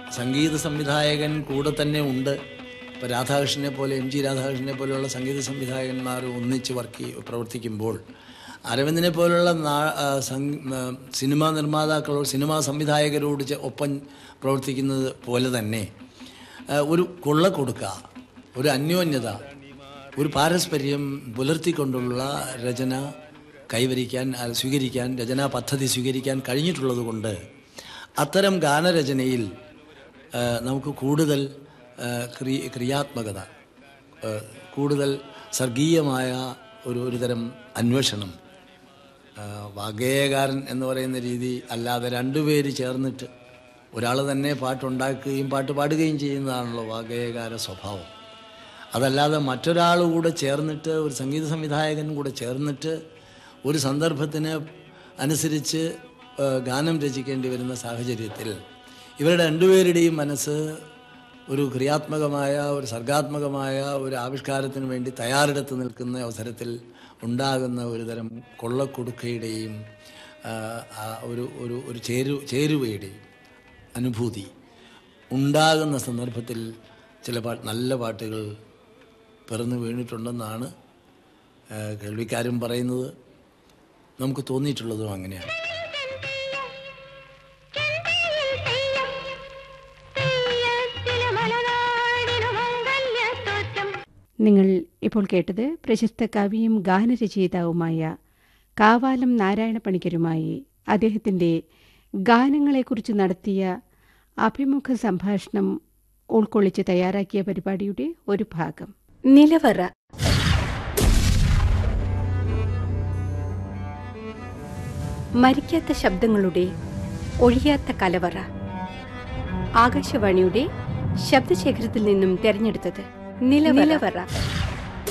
സംഗീത സംവിധായകൻ കൂടെ തന്നെ ഉണ്ട് ഇപ്പോൾ രാധാകൃഷ്ണനെ പോലെ എം ജി രാധാകൃഷ്ണനെ പോലെയുള്ള സംഗീത സംവിധായകന്മാർ ഒന്നിച്ച് വർക്ക് ചെയ്യ- പ്രവർത്തിക്കുമ്പോൾ അരവിന്ദനെ പോലുള്ള നാ- ആ, സം- ആ, സിനിമാ നിർമ്മാതാക്കളോട് സിനിമാ സംവിധായകരോട് ചെ- ഒപ്പം പ്രവർത്തിക്കുന്നത് പോലെ തന്നെ ആ, ഒരു കൊള്ള കൊടുക്കുക ഒരു അന്യോന്യത ഒരു പാരസ്പര്യം പുലർത്തിക്കൊണ്ടുള്ള രചന കൈവരിക്കാൻ ആ, സ്വീകരിക്കാൻ രചനാ പദ്ധതി സ്വീകരിക്കാൻ കഴിഞ്ഞിട്ടുള്ളത് കൊണ്ട് അത്തരം ഗാനരചനയിൽ ആ, നമുക്ക് കൂടുതൽ ആ, ക്രി ക്രിയാത്മകത ആ, കൂടുതൽ സർഗീയമായ ഒരു ഒരു തരം അന്വേഷണം ആ, വാഗ്ഗേയകാരൻ എന്ന് പറയുന്ന രീതി അല്ലാതെ രണ്ടുപേര് ചേർന്നിട്ട് ഒരാൾ തന്നെ പാട്ടുണ്ടാക്കുകയും പാട്ട് പാടുകയും ചെയ്യുന്നതാണല്ലോ വാഗ്ഗേയകാര സ്വഭാവം അതല്ലാതെ മറ്റൊരാൾ കൂടെ ചേർന്നിട്ട് ഒരു സംഗീത സംവിധായകൻ കൂടെ ചേർന്നിട്ട് ഒരു സന്ദർഭത്തിന് അനുസരിച്ച് ആ, ഗാനം രചിക്കേണ്ടി വരുന്ന സാഹചര്യത്തിൽ ഇവരുടെ രണ്ടുപേരുടെയും മനസ്സ് ഒരു ക്രിയാത്മകമായ ഒരു സർഗാത്മകമായ ഒരു ആവിഷ്കാരത്തിന് വേണ്ടി തയ്യാറെടുത്ത് നിൽക്കുന്ന അവസരത്തിൽ ഉണ്ടാകുന്ന ഒരുതരം കൊള്ളക്കൊടുക്കയുടെയും ആ, ആ, ഒരു ഒരു ഒരു ചേരു ചേരുവയുടെയും അനുഭൂതി ഉണ്ടാകുന്ന സന്ദർഭത്തിൽ ചില പാട്ട് നല്ല പാട്ടുകൾ പിറന്നു വീണിട്ടുണ്ടെന്നാണ് ആ, കേൾവിക്കാരും പറയുന്നത് നമുക്ക് തോന്നിയിട്ടുള്ളതും അങ്ങനെയാണ് നിങ്ങൾ ഇപ്പോൾ കേട്ടത് പ്രശസ്ത കവിയും ഗാനരചയിതാവുമായ കാവാലം നാരായണ പണിക്കരുമായി അദ്ദേഹത്തിൻ്റെ ഗാനങ്ങളെക്കുറിച്ച് നടത്തിയ അഭിമുഖ സംഭാഷണം ഉൾക്കൊള്ളിച്ച് തയ്യാറാക്കിയ പരിപാടിയുടെ ഒരു ഭാഗം നിലവറ മരിക്കാത്ത ശബ്ദങ്ങളുടെ ഒഴിയാത്ത കലവറ ആകാശവാണിയുടെ ശബ്ദശേഖരത്തിൽ നിന്നും തെരഞ്ഞെടുത്തത് നിലവറ